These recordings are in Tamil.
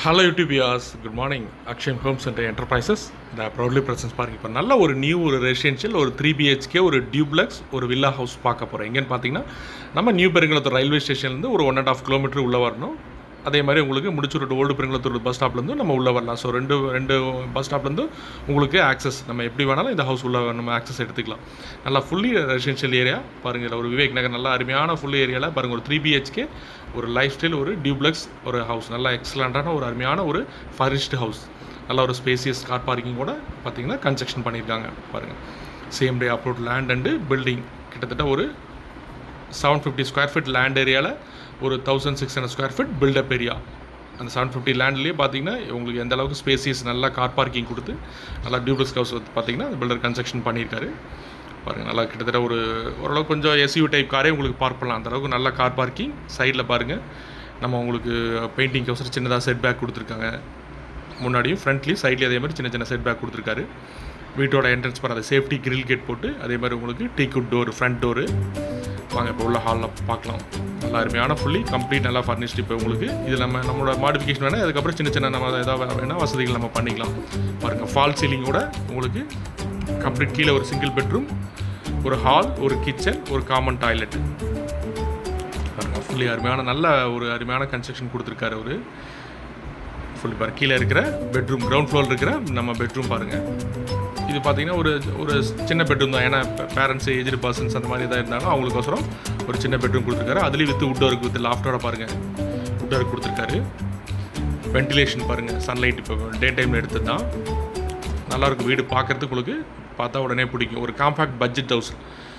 hello youtubers good morning Akshayam home centre enterprises இந்த ப்ரௌட்லி பிரசன்ஸ் பாருங்க இப்போ நல்ல ஒரு நியூ ஒரு ரெசிடென்ஷியல் ஒரு த்ரீ பிஹெச்கே ஒரு டியூப்ளெக்ஸ் ஒரு வில்லா ஹவுஸ் பார்க்க போகிறோம் எங்கேன்னு பார்த்தீங்கன்னா நம்ம நியூ பெருங்குளத்தூர் ரயில்வே ஸ்டேஷன்லேருந்து ஒரு ஒன் அண்ட் ஆஃப் கிலோமீட்டர் உள்ளே வரணும் அதே மாதிரி உங்களுக்கு முடிச்சுட்டு ஓல்டு பெருங்குளத்தூர் பஸ் ஸ்டாப்லேருந்து நம்ம உள்ளே வரலாம் ஸோ ரெண்டு ரெண்டு பஸ் ஸ்டாப்லேருந்து உங்களுக்கு ஆக்சஸ் நம்ம எப்படி வேணாலும் இந்த ஹவுஸ் உள்ள நம்ம ஆக்சஸ் எடுத்துக்கலாம் நல்லா ஃபுல்லி ரெசிடென்ஷியல் ஏரியா பாருங்கள் இதுல ஒரு விவேக் நகர் நல்லா அருமையான ஃபுல் ஏரியாவில் பாருங்கள் ஒரு த்ரீ பிஹெச்கே ஒரு லைஃப் ஸ்டைல் ஒரு டியூப்ளெக்ஸ் ஒரு ஹவுஸ் நல்லா எக்ஸலண்ட்டான ஒரு அருமையான ஒரு ஃபர்னிஷ்டு ஹவுஸ் நல்ல ஒரு ஸ்பேசியஸ் கார் பார்க்கிங் கூட பார்த்தீங்கன்னா கன்ஸ்ட்ரக்ஷன் பண்ணியிருக்காங்க பாருங்கள் same day abroad land and building கிட்டத்தட்ட ஒரு seven fifty square feet land ஏரியாவில் ஒரு thousand six hundred square feet built up area அந்த செவன் ஃபிஃப்டி லேண்ட்லேயே பார்த்தீங்கன்னா உங்களுக்கு எந்த அளவுக்கு ஸ்பேசியஸ் நல்லா கார் பார்க்கிங் கொடுத்து நல்லா டியூப்ளஸ் ஹவுஸ் வந்து பார்த்தீங்கன்னா அந்த பில்டர் கன்ஸ்ட்ரக்ஷன் பண்ணியிருக்காரு பாருங்கள் நல்லா கிட்டத்தட்ட ஒரு ஓரளவுக்கு கொஞ்சம் எஸ்யூ டைப் காரே உங்களுக்கு பார்க் பண்ணலாம் அந்த அளவுக்கு நல்ல கார் பார்க்கிங் சைடில் பாருங்கள் நம்ம உங்களுக்கு பெயிண்டிங் அவசரம் சின்னதாக செட் பேக் கொடுத்துருக்காங்க முன்னாடியும் ஃப்ரண்ட்லேயும் சைட்லேயும் அதே மாதிரி சின்ன சின்ன செட் பேக் கொடுத்துருக்காரு வீட்டோட என்ட்ரன்ஸ் பண்ண அந்த சேஃப்டி கிரில் கேட் போட்டு அதே மாதிரி உங்களுக்கு டீக்குட் டோர் ஃப்ரண்ட் டோரு வாங்க இப்போ உள்ள ஹாலில் பார்க்கலாம் நல்லா அருமையான ஃபுல்லி கம்ப்ளீட் நல்லா ஃபர்னிஷ்டு இப்போ உங்களுக்கு இது நம்ம நம்மளோட மாடிஃபிகேஷன் வேணால் அதுக்கப்புறம் சின்ன சின்ன நம்ம ஏதாவது வேணால் வசதிகள் நம்ம பண்ணிக்கலாம் பாருங்கள் ஃபால் சீலிங்கோட உங்களுக்கு கம்ப்ளீட் கீழே ஒரு சிங்கிள் பெட்ரூம் ஒரு ஹால் ஒரு கிச்சன் ஒரு காமன் டாய்லெட் பாருங்கள் ஃபுல்லி அருமையான நல்ல ஒரு அருமையான கன்ஸ்ட்ரக்ஷன் கொடுத்துருக்காரு ஒரு ஃபுல்லி பாரு கீழே இருக்கிற பெட்ரூம் கிரவுண்ட் ஃப்ளோர் இருக்கிற நம்ம பெட்ரூம் பாருங்கள் இது பார்த்தீங்கன்னா ஒரு ஒரு சின்ன பெட்ரூம் தான் ஏன்னா பேரண்ட்ஸ் ஏஜ்டு பர்சன்ஸ் அந்த மாதிரி எதாவது இருந்தாலும் அவங்களுக்கோசரம் ஒரு சின்ன பெட்ரூம் கொடுத்துருக்காரு அதுலேயும் வித் உட் ஒர்க் வித் லாஃப்டோட பாருங்கள் உட் ஒர்க் கொடுத்துருக்காரு வென்டிலேஷன் பாருங்கள் சன்லைட் இப்போ டே டைமில் எடுத்தது தான் நல்லாயிருக்கும் வீடு பார்க்குறதுக்கு உங்களுக்கு பார்த்தா உடனே பிடிக்கும் ஒரு காம்பேக்ட் பட்ஜெட் ஹவுஸ்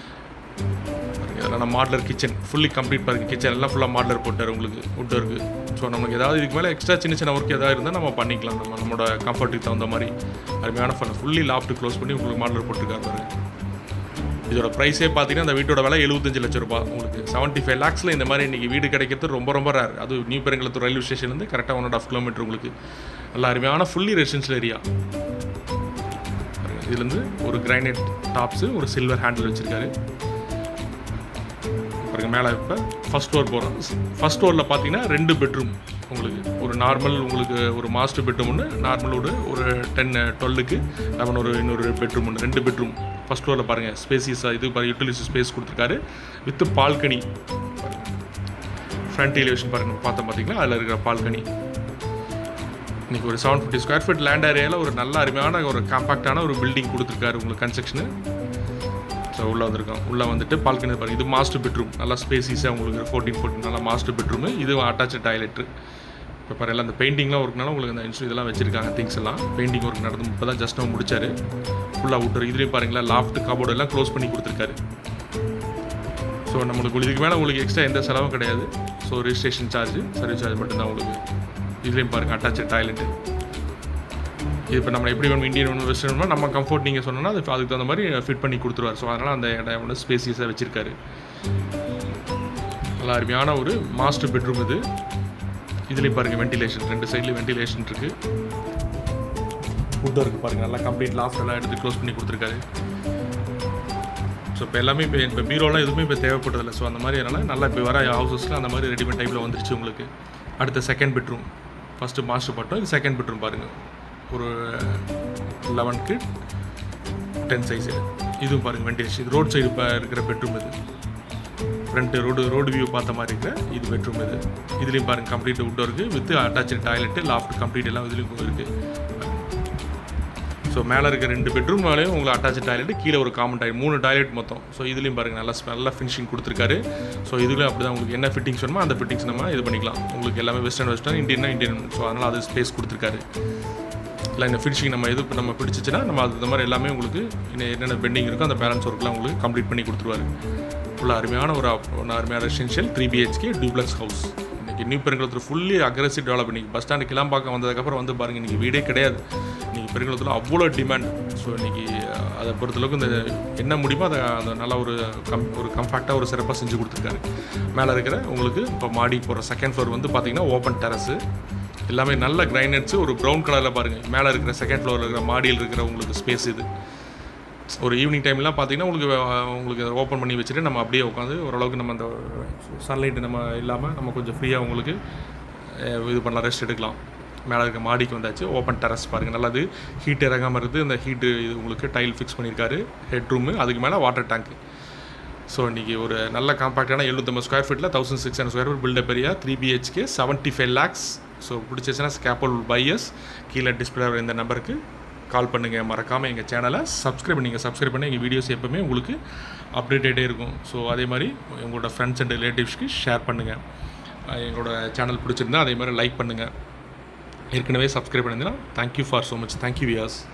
இதெல்லாம் மாடலர் கிச்சன் ஃபுல்லி கம்ப்ளீட் பாருங்கள் கிச்சன் எல்லாம் ஃபுல்லாக மாடலர் போட்டார் உங்களுக்கு உட் ஒர்க்கு ஸோ நமக்கு ஏதாவது இதுக்கு மேலே எக்ஸ்ட்ரா சின்ன சின்ன ஒர்க் ஏதாவது இருந்தால் நம்ம பண்ணிக்கலாம் நம்ம நம்மளோட கம்ஃபர்ட்டுக்கு தகுந்த மாதிரி அருமையான ஃபன் ஃபுல்லி லாஃப்ட் க்ளோஸ் பண்ணி உங்களுக்கு மாடலர் போட்டிருக்காரு பாருங்க இதோட ப்ரைஸே பார்த்தீங்கன்னா அந்த வீட்டோட விலை எழுபத்தஞ்சு லட்ச ரூபாய் உங்களுக்கு செவன்ட்டி ஃபைவ் லேக்ஸில் இந்த மாதிரி இன்றைக்கி வீடு கிடைக்கிறது ரொம்ப ரொம்ப ரேர் அது நியூ பெருங்குளத்தூர் ரயில்வே ஸ்டேஷன்லேருந்து கரெக்டாக ஒன் அண்ட் ஆஃப் கிலோமீட்டர் உங்களுக்கு நல்ல அருமையான ஃபுல்லி ரெசிடென்ஷியல் ஏரியா இதுலேருந்து ஒரு கிரைனைட் டாப்ஸு ஒரு சில்வர் ஹேண்டில் வச்சுருக்காரு பாருங்க மேலே இப்போ ஃபஸ்ட் ஃப்ளோர் போகிறோம் ஃபஸ்ட் ஃப்ளோரில் பார்த்தீங்கன்னா ரெண்டு பெட்ரூம் உங்களுக்கு ஒரு நார்மல் உங்களுக்கு ஒரு மாஸ்டர் பெட்ரூம் ஒன்று நார்மல் ஒரு ஒரு டென் டுவெல்லுக்கு லெவன் ஒரு இன்னொரு பெட்ரூம் ஒன்று ரெண்டு பெட்ரூம் ஃபஸ்ட் ஃப்ளோரில் பாருங்கள் ஸ்பேசியஸாக இது பாருங்கள் யூட்டிலிட்டி ஸ்பேஸ் கொடுத்துருக்காரு வித் பால்கனி ஃப்ரண்ட் எலிவேஷன் பாருங்கள் பார்த்தோம் பார்த்தீங்களா அதில் இருக்கிற பால்கனி இன்றைக்கி ஒரு seven fifty square feet land ஏரியாவில் ஒரு நல்ல அருமையான ஒரு காம்பாக்டான ஒரு பில்டிங் கொடுத்துருக்காரு உங்களுக்கு கன்ஸ்ட்ரக்ஷனு ஸோ உள்ளே வந்திருக்கோம் உள்ளே வந்துட்டு பால்கனி பாருங்கள் இது மாஸ்டர் பெட்ரூம் நல்லா ஸ்பேசிஸாக உங்களுக்கு ஃபோர்டீன் ஃபோர்டீன் நல்லா மாஸ்டர் பெட்ரூமு இது அட்டாச் டாய்லெட்டு இப்போ பாரு எல்லாம் அந்த பெயிண்டிங்லாம் ஒர்க்னால உங்களுக்கு அந்த இன்ஸ்ட்ரூ இதெல்லாம் வச்சிருக்காங்க திங்ஸ் எல்லாம் பெயிண்டிங் ஒர்க் நடந்து இப்போ தான் ஜஸ்ட் அவன் முடிச்சாரு ஃபுல்லாக விட்டுரு இதுலேயும் பாருங்களேன் லாஃப்ட் கபோர்டு எல்லாம் க்ளோஸ் பண்ணி கொடுத்துருக்காரு ஸோ நம்மளுக்கு இதுக்கு மேலே உங்களுக்கு எக்ஸ்ட்ரா எந்த செலவும் கிடையாது so registration charge service charge மட்டும்தான் உங்களுக்கு இதுலேயும் பாருங்கள் அட்டாச் டாய்லெட்டு இது இப்போ நம்ம எப்படி வேணும் இந்தியன் வேணும் வெஸ்டர்ன் வேணும் நம்ம கம்ஃபர்ட் நீங்கள் சொன்னோன்னா அது அதுக்கு தகுந்த மாதிரி ஃபிட் பண்ணி கொடுத்துருவார் ஸோ அதனால் அந்த இடம் வந்து ஸ்பேசியஸாக வச்சுருக்காரு நல்லா அருமையான ஒரு மாஸ்டர் பெட்ரூம் இது இதுலேயும் பாருங்கள் வென்டிலேஷன் ரெண்டு சைட்லேயும் வென்டிலேஷன் இருக்குது ஃபுட்டும் இருக்குது பாருங்கள் நல்லா கம்ப்ளீட் லாஃப்ட் எல்லாம் எடுத்து க்ளோஸ் பண்ணி கொடுத்துருக்காரு ஸோ இப்போ எல்லாமே இப்போ இப்போ பீரோலாம் எதுவுமே இப்போ தேவைப்பட்டதில்லை ஸோ அந்த மாதிரி அதனால் நல்லா இப்போ வர ஹவுசஸில் அந்த மாதிரி ரெடிமேட் டைப்பில் வந்துருச்சு உங்களுக்கு அடுத்த செகண்ட் பெட்ரூம் ஃபஸ்ட்டு மாஸ்டர் பட்டம் இது செகண்ட் பெட்ரூம் பாருங்கள் ஒரு லெவனுக்கு டென் சைஸு இதுவும் பாருங்கள் வெண்டிலேஷன் இது ரோட் சைடு இப்போ இருக்கிற பெட்ரூம் இது ஃப்ரண்ட்டு ரோடு ரோடு வியூ பார்த்த மாதிரி இருக்கிற இது பெட்ரூம் இது இதுலேயும் பாருங்கள் கம்ப்ளீட் உட் இருக்குது with attach toilet loft complete எல்லாம் இதுலேயும் இருக்குது ஸோ மேலே இருக்க ரெண்டு பெட்ரூம் மேலேயும் உங்களுக்கு அட்டாச் டாய்லெட் கீழே ஒரு காமன் டாய்லெட் மூணு டாய்லெட் மொத்தம் ஸோ இதுலேயும் பாருங்கள் நல்லா நல்லா ஃபினிஷிங் கொடுத்துருக்காரு ஸோ இதுலேயும் அப்படி தான் உங்களுக்கு என்ன ஃபிட்டிங்ஸ் வேணுமோ அந்த ஃபிட்டிங்ஸ் நம்ம இது பண்ணிக்கலாம் உங்களுக்கு எல்லாமே வெஸ்டர்ன் வெஸ்டர்ன் இந்தியன்னா இந்தியன் ஸோ அதனால் அது ஸ்பேஸ் கொடுத்துருக்காரு இல்லை இந்த ஃபினிஷிங் நம்ம எது நம்ம பிடிச்சிச்சுன்னா நம்ம அது இந்த மாதிரி எல்லாமே உங்களுக்கு இன்னும் என்னென்ன பெண்டிங் இருக்கோ அந்த பேலன்ஸ் ஒர்க்லாம் உங்களுக்கு கம்ப்ளீட் பண்ணி கொடுத்துருவாரு ஃபுல்லாக அருமையான ஒரு ஒரு அருமையான residential three BHK duplex house இன்றைக்கி நியூ பெருங்குளத்தில் ஃபுல்லி அக்ரஸிவ் டெவலப் பண்ணி பஸ் ஸ்டாண்டு கிளம்பாக்கம் வந்ததுக்கப்புறம் வந்து பாருங்கள் இன்றைக்கி வீடே கிடையாது இன்றைக்கி பெருங்குளத்தில் அவ்வளோ டிமாண்ட் ஸோ இன்றைக்கி அதை பொறுத்தளவுக்கு இந்த என்ன முடியுமோ அதை அந்த நல்ல ஒரு கம் ஒரு கம்ஃபேக்டாக ஒரு சிறப்பாக செஞ்சு கொடுத்துருக்காரு மேலே இருக்கிற உங்களுக்கு இப்போ மாடி போகிற செகண்ட் ஃப்ளோர் வந்து பார்த்திங்கன்னா ஓப்பன் டெரஸு எல்லாமே நல்ல கிரைனட்ஸு ஒரு ப்ரௌன் கலரில் பாருங்கள் மேலே இருக்கிற செகண்ட் ஃப்ளோரில் இருக்கிற மாடியில் இருக்கிற உங்களுக்கு ஸ்பேஸ் இது ஒரு ஈவினிங் டைம்லாம் பார்த்தீங்கன்னா உங்களுக்கு அஹ், உங்களுக்கு ஓப்பன் பண்ணி வச்சுட்டு நம்ம அப்படியே உட்காந்து ஓரளவுக்கு நம்ம அந்த சன்லைட் நம்ம இல்லாமல் நம்ம கொஞ்சம் ஃப்ரீயாக உங்களுக்கு அஹ், இது பண்ணலாம் ரெஸ்ட் எடுக்கலாம் மேலே இருக்க மாடிக்கு வந்தாச்சு ஓப்பன் டெரஸ் பாருங்கள் நல்லது ஹீட் இறங்காமல் இருக்குது இந்த ஹீட்டு இது உங்களுக்கு டைல் ஃபிக்ஸ் பண்ணியிருக்காரு ஹெட் ரூமு அதுக்கு மேலே வாட்டர் டேங்க் ஸோ இன்றைக்கி ஒரு நல்ல காம்பாக்டான எழுநூற்றம்பது ஸ்கொயர் ஃபீட்டில் thousand six hundred square feet built up area three BHK seventy five lakhs so பிடிச்சிச்சுன்னா ஸ்கேப்பல் பையர்ஸ் கீழே டிஸ்பிளே இந்த நம்பருக்கு கால் பண்ணுங்கள் மறக்காமல் எங்கள் சேனலை சப்ஸ்கிரைப் நீங்கள் சப்ஸ்கிரைப் பண்ணி எங்கள் வீடியோஸ் எப்போவுமே உங்களுக்கு அப்டேட்டே இருக்கும் ஸோ அதே மாதிரி உங்களோட ஃப்ரெண்ட்ஸ் அண்ட் ரிலேட்டிவ்ஸ்க்கு ஷேர் பண்ணுங்கள் எங்களோட சேனல் பிடிச்சிருந்தா அதே மாதிரி லைக் பண்ணுங்கள் ஏற்கனவே சப்ஸ்கிரைப் பண்ணியிருந்தீங்கன்னா thank you for so much thank you Vyas